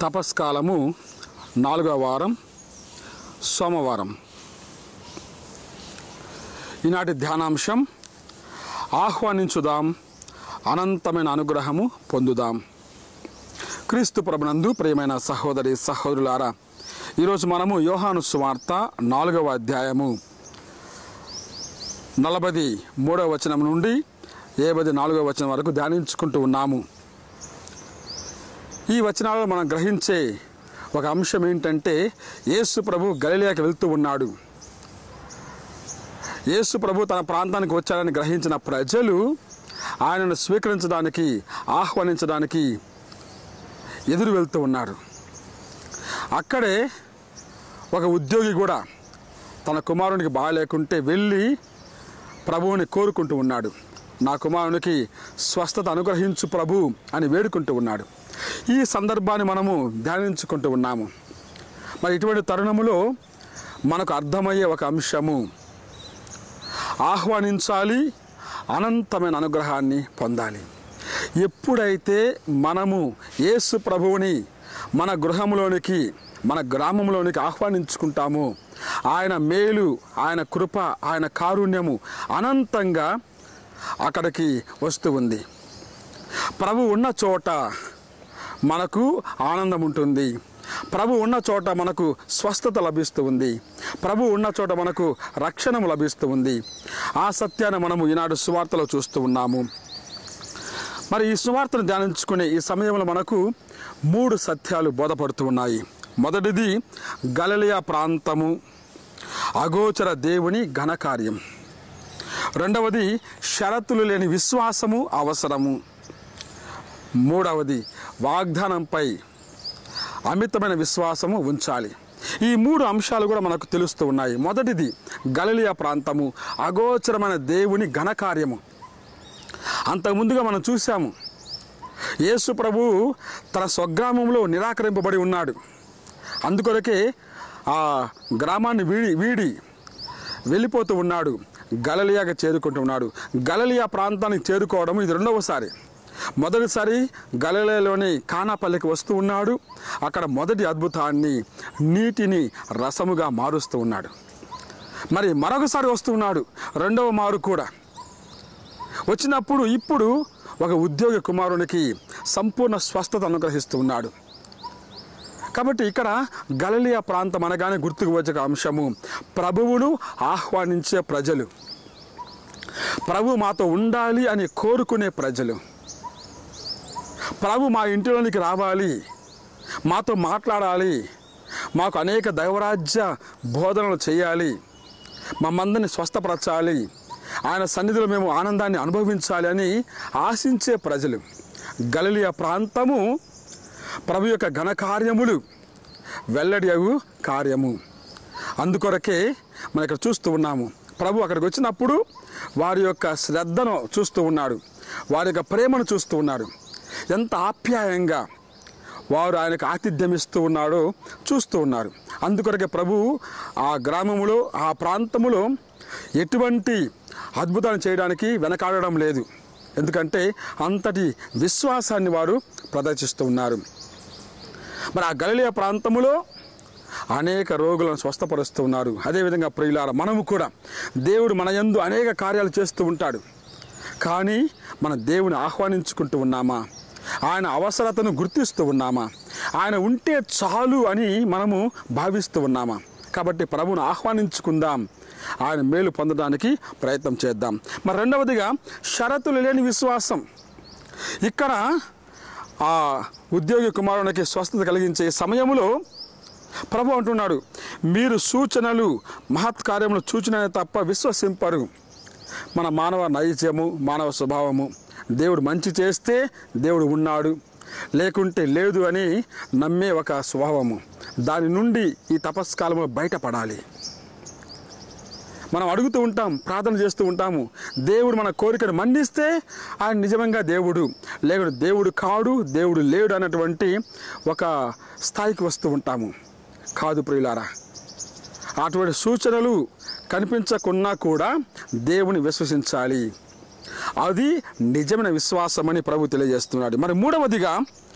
తపస్కాలము నాలుగవ వారం సోమవారం ఈనాటి ధ్యానాంశం ఆహ్వానించుదాం అనంతమైన అనుగ్రహము పొందుదాం క్రీస్తు ప్రభునందు ప్రియమైన సహోదరి సహోదరులారా ఈరోజు మనము యోహాను సువార్త నాలుగవ అధ్యాయము నలభై మూడవ వచనం నుండి ఏబది నాలుగవ వచనం వరకు ధ్యానించుకుంటూ ఉన్నాము ఈ వచనాలలో మనం గ్రహించే ఒక అంశం ఏంటంటే యేసు ప్రభు గలిలియాకి వెళ్తూ ఉన్నాడు యేసు ప్రభు తన ప్రాంతానికి వచ్చాడని గ్రహించిన ప్రజలు ఆయనను స్వీకరించడానికి ఆహ్వానించడానికి ఎదురు వెళ్తూ ఉన్నారు అక్కడే ఒక ఉద్యోగి కూడా తన కుమారునికి బాగాలేకుంటే వెళ్ళి ప్రభువుని కోరుకుంటూ ఉన్నాడు నా కుమారునికి స్వస్థత అనుగ్రహించు ప్రభు అని వేడుకుంటూ ఉన్నాడు ఈ సందర్భాన్ని మనము ధ్యానించుకుంటూ ఉన్నాము మరి ఇటువంటి తరుణములో మనకు అర్థమయ్యే ఒక అంశము ఆహ్వానించాలి అనంతమైన అనుగ్రహాన్ని పొందాలి ఎప్పుడైతే మనము యేసు ప్రభువుని మన గృహంలోనికి మన గ్రామంలోనికి ఆహ్వానించుకుంటామో ఆయన మేలు ఆయన కృప ఆయన కారుణ్యము అనంతంగా అక్కడికి వస్తూ ఉంది ప్రభు ఉన్న చోట మనకు ఆనందం ఉంటుంది ప్రభు ఉన్న చోట మనకు స్వస్థత లభిస్తూ ఉంది ప్రభు ఉన్న చోట మనకు రక్షణ లభిస్తూ ఉంది ఆ సత్యాన్ని మనము ఈనాడు సువార్తలో చూస్తూ ఉన్నాము మరి ఈ సువార్తను ధ్యానించుకునే ఈ సమయంలో మనకు మూడు సత్యాలు బోధపడుతూ ఉన్నాయి మొదటిది గలలియా ప్రాంతము అగోచర దేవుని ఘనకార్యం రెండవది షరతులు లేని విశ్వాసము అవసరము మూడవది వాగ్దానంపై అమితమైన విశ్వాసము ఉంచాలి ఈ మూడు అంశాలు కూడా మనకు తెలుస్తూ ఉన్నాయి మొదటిది గలలియా ప్రాంతము అగోచరమైన దేవుని ఘనకార్యము అంతకుముందుగా మనం చూసాము యేసు ప్రభు తన స్వగ్రామంలో నిరాకరింపబడి ఉన్నాడు అందుకొరకే ఆ గ్రామాన్ని వీడి వీడి వెళ్ళిపోతూ ఉన్నాడు గలలియాగా చేరుకుంటూ ఉన్నాడు గలలియా ప్రాంతానికి చేరుకోవడం ఇది రెండవసారి మొదటిసారి గలలియాలోని కానాపల్లికి వస్తూ ఉన్నాడు అక్కడ మొదటి అద్భుతాన్ని నీటిని రసముగా మారుస్తూ ఉన్నాడు మరి మరొకసారి వస్తూ ఉన్నాడు రెండవ మారు కూడా వచ్చినప్పుడు ఇప్పుడు ఒక ఉద్యోగ కుమారునికి సంపూర్ణ స్వస్థత అనుగ్రహిస్తూ ఉన్నాడు కాబట్టి ఇక్కడ గలలియా ప్రాంతం అనగానే గుర్తుకు వచ్చే ఒక అంశము ప్రభువును ఆహ్వానించే ప్రజలు ప్రభు మాతో ఉండాలి అని కోరుకునే ప్రజలు ప్రభు మా ఇంటిలోనికి రావాలి మాతో మాట్లాడాలి మాకు అనేక దైవరాజ్య బోధనలు చేయాలి మమ్మందరిని స్వస్థపరచాలి ఆయన సన్నిధిలో మేము ఆనందాన్ని అనుభవించాలి అని ఆశించే ప్రజలు గలలియా ప్రాంతము ప్రభు యొక్క ఘనకార్యములు వెల్లడియగు కార్యము అందుకొరకే మనం ఇక్కడ చూస్తూ ఉన్నాము ప్రభు అక్కడికి వచ్చినప్పుడు వారి యొక్క శ్రద్ధను చూస్తూ ఉన్నాడు వారి యొక్క ప్రేమను చూస్తూ ఉన్నాడు ఎంత ఆప్యాయంగా వారు ఆయనకు ఆతిథ్యం ఇస్తూ ఉన్నాడో చూస్తూ ఉన్నారు అందుకొరకే ప్రభు ఆ గ్రామములో ఆ ప్రాంతములో ఎటువంటి అద్భుతాన్ని చేయడానికి వెనకాడడం లేదు ఎందుకంటే అంతటి విశ్వాసాన్ని వారు ప్రదర్శిస్తూ ఉన్నారు మరి ఆ గలిలియా ప్రాంతములో అనేక రోగులను స్వస్థపరుస్తూ ఉన్నారు అదేవిధంగా ప్రియులార మనము కూడా దేవుడు మన యందు అనేక కార్యాలు చేస్తూ ఉంటాడు కానీ మన దేవుని ఆహ్వానించుకుంటూ ఉన్నామా ఆయన అవసరతను గుర్తిస్తూ ఉన్నామా ఆయన ఉంటే చాలు అని మనము భావిస్తూ ఉన్నామా కాబట్టి ప్రభువును ఆహ్వానించుకుందాం ఆయన మేలు పొందడానికి ప్రయత్నం చేద్దాం మరి రెండవదిగా షరతులు లేని విశ్వాసం ఇక్కడ ఆ ఉద్యోగి కుమారునికి స్వస్థత కలిగించే సమయంలో ప్రభు అంటున్నాడు మీరు సూచనలు మహత్కార్యములు సూచన తప్ప విశ్వసింపరు మన మానవ నైజము మానవ స్వభావము దేవుడు మంచి చేస్తే దేవుడు ఉన్నాడు లేకుంటే లేదు అని నమ్మే ఒక స్వభావము దాని నుండి ఈ తపస్కాలంలో బయటపడాలి మనం అడుగుతూ ఉంటాం ప్రార్థన చేస్తూ ఉంటాము దేవుడు మన కోరికను మన్నిస్తే ఆయన నిజంగా దేవుడు లేకుంటే దేవుడు కాడు దేవుడు లేడు అన్నటువంటి ఒక స్థాయికి వస్తూ ఉంటాము కాదు ప్రియులారా అటువంటి సూచనలు కనిపించకున్నా కూడా దేవుని విశ్వసించాలి అది నిజమైన విశ్వాసం అని ప్రభు తెలియజేస్తున్నాడు మరి మూడవదిగా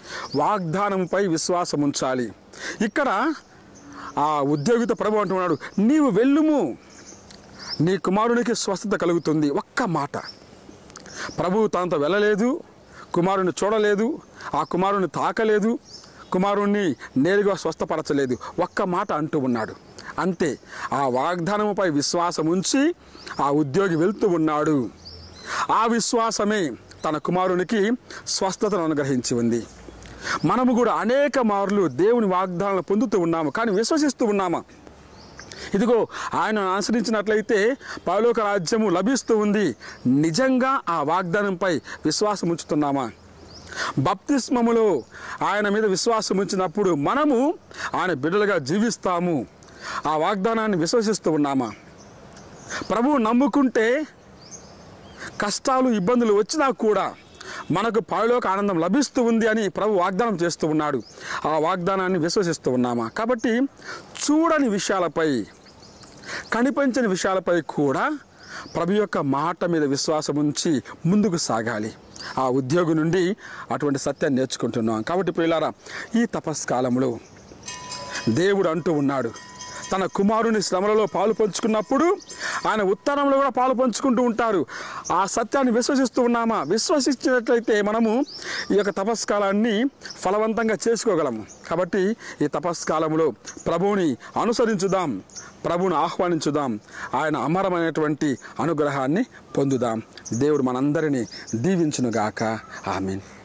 వాగ్దానంపై విశ్వాసం ఉంచాలి ఇక్కడ ఆ ఉద్యోగిత ప్రభు అంటున్నాడు నీవు వెళ్ళుము నీ కుమారునికి స్వస్థత కలుగుతుంది ఒక్క మాట ప్రభువు తనతో వెళ్ళలేదు కుమారుని చూడలేదు ఆ కుమారుని తాకలేదు కుమారుణ్ణి నేరుగా స్వస్థపరచలేదు ఒక్క మాట అంటూ ఉన్నాడు అంతే ఆ వాగ్దానముపై విశ్వాసం ఉంచి ఆ ఉద్యోగి వెళ్తూ ఉన్నాడు ఆ విశ్వాసమే తన కుమారునికి స్వస్థతను అనుగ్రహించి ఉంది మనము కూడా అనేక మార్లు దేవుని వాగ్దానాలు పొందుతూ ఉన్నాము కానీ విశ్వసిస్తూ ఉన్నామా ఇదిగో ఆయన ఆశ్రయించినట్లయితే పరలోక రాజ్యము లభిస్తూ ఉంది నిజంగా ఆ వాగ్దానంపై విశ్వాసం ఉంచుతున్నామా బప్తిస్మములో ఆయన మీద విశ్వాసం ఉంచినప్పుడు మనము ఆయన బిడ్డలుగా జీవిస్తాము ఆ వాగ్దానాన్ని విశ్వసిస్తూ ఉన్నామా ప్రభువు నమ్ముకుంటే కష్టాలు ఇబ్బందులు వచ్చినా కూడా మనకు పరలోక ఆనందం లభిస్తూ ఉంది అని ప్రభు వాగ్దానం చేస్తూ ఉన్నాడు ఆ వాగ్దానాన్ని విశ్వసిస్తూ ఉన్నామా కాబట్టి చూడని విషయాలపై కనిపించని విషయాలపై కూడా ప్రభు యొక్క మాట మీద విశ్వాసం ఉంచి ముందుకు సాగాలి ఆ ఉద్యోగి నుండి అటువంటి సత్యాన్ని నేర్చుకుంటున్నాం కాబట్టి పిల్లారా ఈ తపస్కాలంలో దేవుడు అంటూ ఉన్నాడు తన కుమారుని శ్రమలలో పాలు పంచుకున్నప్పుడు ఆయన ఉత్తరంలో కూడా పాలు పంచుకుంటూ ఉంటారు ఆ సత్యాన్ని విశ్వసిస్తూ ఉన్నామా విశ్వసించినట్లయితే మనము ఈ యొక్క తపస్కాలాన్ని ఫలవంతంగా చేసుకోగలము కాబట్టి ఈ తపస్కాలంలో ప్రభువుని అనుసరించుదాం ప్రభువుని ఆహ్వానించుదాం ఆయన అమరమైనటువంటి అనుగ్రహాన్ని పొందుదాం దేవుడు మనందరినీ దీవించునుగాక ఆమెన్